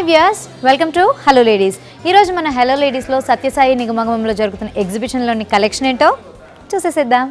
viewers welcome to hello ladies ఈరోజు మన hello లేడీస్లో సత్యసాయి నిగమగమంలో జరుగుతున్న ఎగ్జిబిషన్లోని కలెక్షన్ ఏంటో చూసేసేద్దాం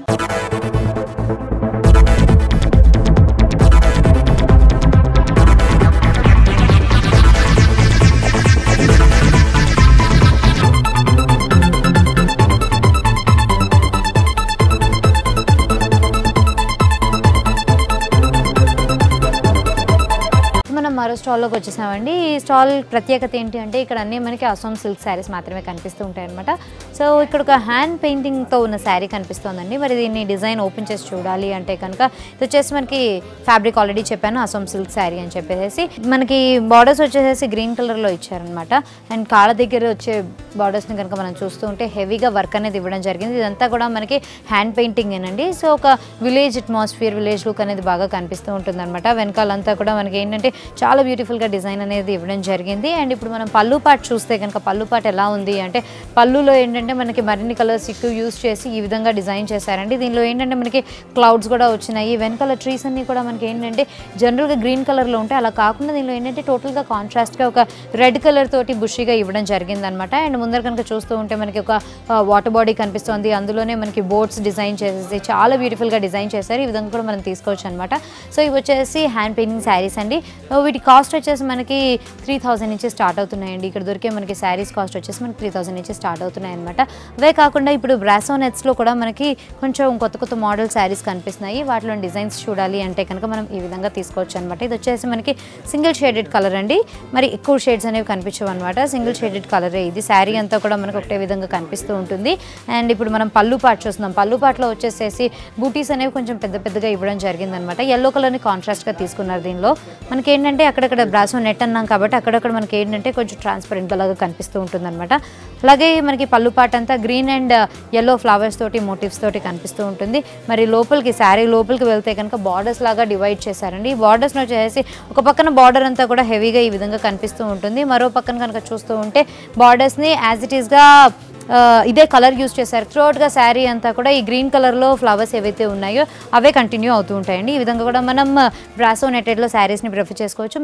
మనం మరో స్టాల్లోకి వచ్చేసామండి ఈ స్టాల్ ప్రత్యేకత ఏంటి అంటే ఇక్కడ అన్నీ మనకి అసోం సిల్క్ శారీస్ మాత్రమే కనిపిస్తూ ఉంటాయి అనమాట సో ఇక్కడ ఒక హ్యాండ్ పెయింటింగ్తో ఉన్న శారీ కనిపిస్తోందండి మరి దీన్ని డిజైన్ ఓపెన్ చేసి చూడాలి అంటే కనుక ఇది వచ్చేసి మనకి ఫ్యాబ్రిక్ ఆల్రెడీ చెప్పాను అసోం సిల్క్ శారీ అని చెప్పేసి మనకి బార్డర్స్ వచ్చేసి గ్రీన్ కలర్లో ఇచ్చారనమాట అండ్ కాళ్ళ దగ్గర వచ్చే బార్డర్స్ని కనుక మనం చూస్తూ ఉంటే హెవీగా వర్క్ అనేది ఇవ్వడం జరిగింది ఇదంతా కూడా మనకి హ్యాండ్ పెయింటింగ్ ఏనండి సో ఒక విలేజ్ అట్మాస్ఫియర్ విలేజ్ లుక్ అనేది బాగా కనిపిస్తూ ఉంటుంది అనమాట వెనకాలంతా కూడా మనకి ఏంటంటే చాలా బ్యూటిఫుల్గా డిజైన్ అనేది ఇవ్వడం జరిగింది అండ్ ఇప్పుడు మనం పళ్ళు పాట్ చూస్తే కనుక పళ్ళు పాట్ ఎలా ఉంది అంటే పళ్ళులో ఏంటంటే మనకి మరిన్ని కలర్స్ ఎక్కువ యూస్ చేసి ఈ విధంగా డిజైన్ చేశారండి దీనిలో ఏంటంటే మనకి క్లౌడ్స్ కూడా వచ్చినాయి వెనకాల ట్రీస్ అన్ని కూడా మనకి ఏంటంటే జనరల్గా గ్రీన్ కలర్లో ఉంటాయి అలా కాకుండా దీనిలో ఏంటంటే టోటల్గా కాంట్రాస్ట్గా ఒక రెడ్ కలర్ తోటి బుషిగా ఇవ్వడం జరిగింది అనమాట అండ్ ముందర కనుక చూస్తూ ఉంటే మనకి ఒక వాటర్ బాడీ కనిపిస్తుంది అందులోనే మనకి బోట్స్ డిజైన్ చేసేసి చాలా బ్యూటిఫుల్గా డిజైన్ చేశారు ఈ విధంగా కూడా మనం తీసుకోవచ్చు అనమాట సో ఇవి వచ్చేసి హ్యాండ్ పెయింటింగ్ శారీస్ అండి సో వీటి కాస్ట్ వచ్చేసి మనకి త్రీ థౌసండ్ నుంచి స్టార్ట్ అవుతున్నాయండి ఇక్కడ దొరికే మనకి శారీస్ కాస్ట్ వచ్చేసి మనకి త్రీ థౌసండ్ నుంచి స్టార్ట్ అవుతున్నాయి అనమాట అవే కాకుండా ఇప్పుడు బ్రాసో నెట్స్లో కూడా మనకి కొంచెం కొత్త కొత్త మోడల్ శారీస్ కనిపిస్తున్నాయి వాటిలో డిజైన్స్ చూడాలి అంటే కనుక మనం ఈ విధంగా తీసుకోవచ్చు అనమాట ఇది వచ్చేసి మనకి సింగిల్ షేడెడ్ కలర్ అండి మరి ఎక్కువ షేడ్స్ అనేవి కనిపించవు అనమాట సింగిల్ షేడెడ్ కలరే ఇది శారీ అంతా కూడా మనకు ఒకటే విధంగా కనిపిస్తూ ఉంటుంది అండ్ ఇప్పుడు మనం పళ్ళు పాటు చూస్తున్నాం పళ్ళు పాటలో వచ్చేసేసి బూటీస్ అనేవి కొంచెం పెద్ద పెద్దగా ఇవ్వడం జరిగింది అనమాట ఎల్లో కలర్ని కాంట్రాస్ట్గా తీసుకున్నారు దీనిలో మనకి ఏంటంటే అక్కడక్కడ బ్రాసో నెట్ అన్నాం కాబట్టి అక్కడక్కడ మనకి ఏంటంటే కొంచెం ట్రాన్స్పరెంట్ లాగా కనిపిస్తూ ఉంటుంది అనమాట అలాగే మనకి పళ్ళు పాట అంతా గ్రీన్ అండ్ ఎల్లో ఫ్లవర్స్ తోటి మోటివ్స్ తోటి కనిపిస్తూ ఉంటుంది మరి లోపలికి శారీ లోపలికి వెళ్తే కనుక బార్డర్స్ లాగా డివైడ్ చేశారండి ఈ బార్డర్స్ని వచ్చేసి ఒక పక్కన బార్డర్ అంతా కూడా హెవీగా ఈ విధంగా కనిపిస్తూ ఉంటుంది మరో పక్కన కనుక చూస్తూ ఉంటే బార్డర్స్ని యాజ్ ఇట్ ఈస్గా ఆ, ఇదే కలర్ యూస్ చేశారు త్రోట్గా శారీ అంతా కూడా ఈ గ్రీన్ కలర్లో ఫ్లవర్స్ ఏవైతే ఉన్నాయో అవే కంటిన్యూ అవుతూ ఉంటాయండి ఈ విధంగా కూడా మనం బ్రాసో నెటెడ్లో శారీస్ని ప్రిఫర్ చేసుకోవచ్చు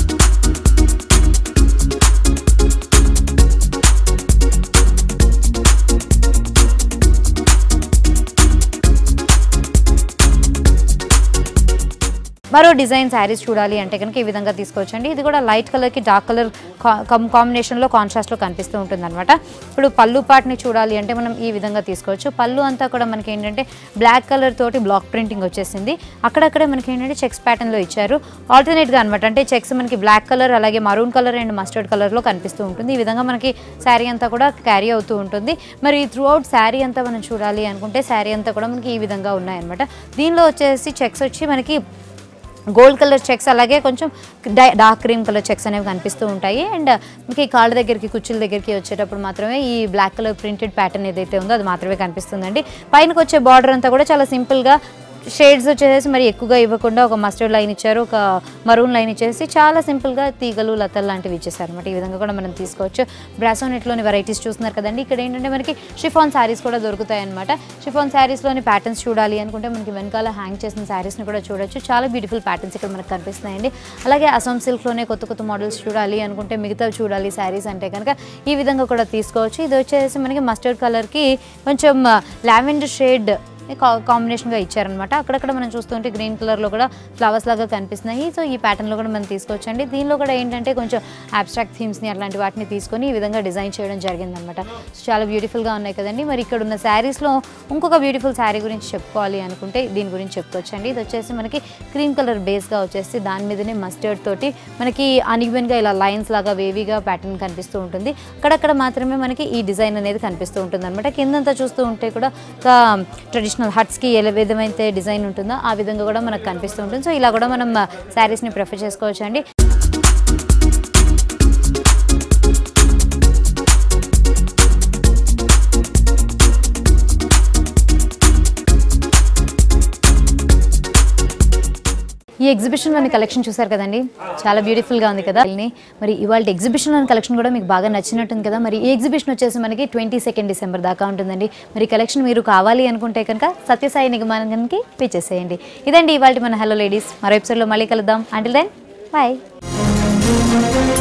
మరో డిజైన్ శారీస్ చూడాలి అంటే కనుక ఈ విధంగా తీసుకోవచ్చండి ఇది కూడా లైట్ కలర్కి డార్క్ కలర్ కాంబినేషన్లో కాంట్రాస్ట్లో కనిపిస్తూ ఉంటుంది అనమాట ఇప్పుడు పళ్ళు పాట్ని చూడాలి అంటే మనం ఈ విధంగా తీసుకోవచ్చు పళ్ళు అంతా కూడా మనకి ఏంటంటే బ్లాక్ కలర్ తోటి బ్లాక్ ప్రింటింగ్ వచ్చేసింది అక్కడక్కడే మనకి ఏంటంటే చెక్స్ ప్యాటర్న్లో ఇచ్చారు ఆల్టర్నేట్గా అనమాట అంటే చెక్స్ మనకి బ్లాక్ కలర్ అలాగే మరూన్ కలర్ అండ్ మస్టర్డ్ కలర్లో కనిపిస్తూ ఉంటుంది ఈ విధంగా మనకి శారీ అంతా కూడా క్యారీ అవుతూ ఉంటుంది మరి త్రూ అవుట్ శారీ అంతా మనం చూడాలి అనుకుంటే శారీ అంతా కూడా మనకి ఈ విధంగా ఉన్నాయన్నమాట దీనిలో వచ్చేసి చెక్స్ వచ్చి మనకి గోల్డ్ కలర్ చెక్స్ అలాగే కొంచెం డై- డార్క్ క్రీమ్ కలర్ చెక్స్ అనేవి కనిపిస్తూ ఉంటాయి అండ్ మీకు ఈ కాళ్ళ దగ్గరికి కుర్చీల దగ్గరికి వచ్చేటప్పుడు మాత్రమే ఈ బ్లాక్ కలర్ ప్రింటెడ్ ప్యాటర్న్ ఏదైతే ఉందో అది మాత్రమే కనిపిస్తుందండి పైనకి వచ్చే బార్డర్ అంతా కూడా చాలా సింపుల్గా షేడ్స్ వచ్చేసి మరి ఎక్కువగా ఇవ్వకుండా ఒక మస్టర్డ్ లైన్ ఇచ్చారు ఒక మరూన్ లైన్ ఇచ్చేసి చాలా సింపుల్గా తీగలు లతలు లాంటివి ఇచ్చేసారు అనమాట ఈ విధంగా కూడా మనం తీసుకోవచ్చు బ్రాసో నెట్లోని వెరైటీస్ చూస్తున్నారు కదండి ఇక్కడ ఏంటంటే మనకి షిఫాన్ శారీస్ కూడా దొరుకుతాయి అనమాట షిఫాన్ శారీస్లోని ప్యాటర్న్స్ చూడాలి అనుకుంటే మనకి వెనకాల హ్యాంగ్ చేసిన శారీస్ని కూడా చూడొచ్చు చాలా బ్యూటిఫుల్ ప్యాటర్న్స్ ఇక్కడ మనకు కనిపిస్తున్నాయండి అలాగే అసోం సిల్క్లోనే కొత్త కొత్త మోడల్స్ చూడాలి అనుకుంటే మిగతా చూడాలి శారీస్ అంటే కనుక ఈ విధంగా కూడా తీసుకోవచ్చు ఇది వచ్చేసి మనకి మస్టర్డ్ కలర్కి కొంచెం లావెండర్ షేడ్ కాంబినేషన్గా ఇచ్చారనమాట అక్కడక్కడ మనం చూస్తుంటే గ్రీన్ కలర్లో కూడా ఫ్లవర్స్ లాగా కనిపిస్తున్నాయి సో ఈ ప్యాటర్న్లో కూడా మనం తీసుకోవచ్చండి దీనిలో కూడా ఏంటంటే కొంచెం అబ్స్ట్రాక్ట్ థీమ్స్ని అట్లాంటి వాటిని తీసుకొని ఈ విధంగా డిజైన్ చేయడం జరిగిందనమాట సో చాలా బ్యూటిఫుల్గా ఉన్నాయి కదండి మరి ఇక్కడ ఉన్న శారీస్లో ఇంకొక బ్యూటిఫుల్ శారీ గురించి చెప్పుకోవాలి అనుకుంటే దీని గురించి చెప్పుకోవచ్చండి ఇది వచ్చేసి మనకి క్రీమ్ కలర్ బేస్గా వచ్చేసి దాని మీదనే మస్టర్డ్ తోటి మనకి అన్ఈవెన్గా ఇలా లైన్స్ లాగా వేవీగా ప్యాటర్న్ కనిపిస్తూ ఉంటుంది అక్కడక్కడ మాత్రమే మనకి ఈ డిజైన్ అనేది కనిపిస్తూ ఉంటుంది అనమాట కిందంతా చూస్తూ ఉంటే కూడా ఒక ట్రెడిషనల్ హట్స్కి ఏ విధమైతే డిజైన్ ఉంటుందో ఆ విధంగా కూడా మనకు కనిపిస్తూ ఉంటుంది సో ఇలా కూడా మనం శారీస్ని ప్రిఫర్ చేసుకోవచ్చు అండి ఈ ఎగ్జిబిషన్ లోని కలెక్షన్ చూసారు కదండి చాలా బ్యూటిఫుల్ గా ఉంది కదా దీన్ని మరి ఇవాళ ఎగ్జిబిషన్ లోని కలెక్షన్ కూడా మీకు బాగా నచ్చినట్టుంది కదా మరి ఈ ఎగ్జిబిషన్ వచ్చేసి మనకి ట్వంటీ సెకండ్ డిసెంబర్ దాకా ఉంటుందండి మరి కలెక్షన్ మీరు కావాలి అనుకుంటే కనుక సత్యసాయి నిగమానికి పే చేసేయండి ఇదండి ఇవాళ మన హలో లేడీస్ మరో ఎపిసోడ్లో మళ్ళీ కలుద్దాం అంటిల్ దెన్ బాయ్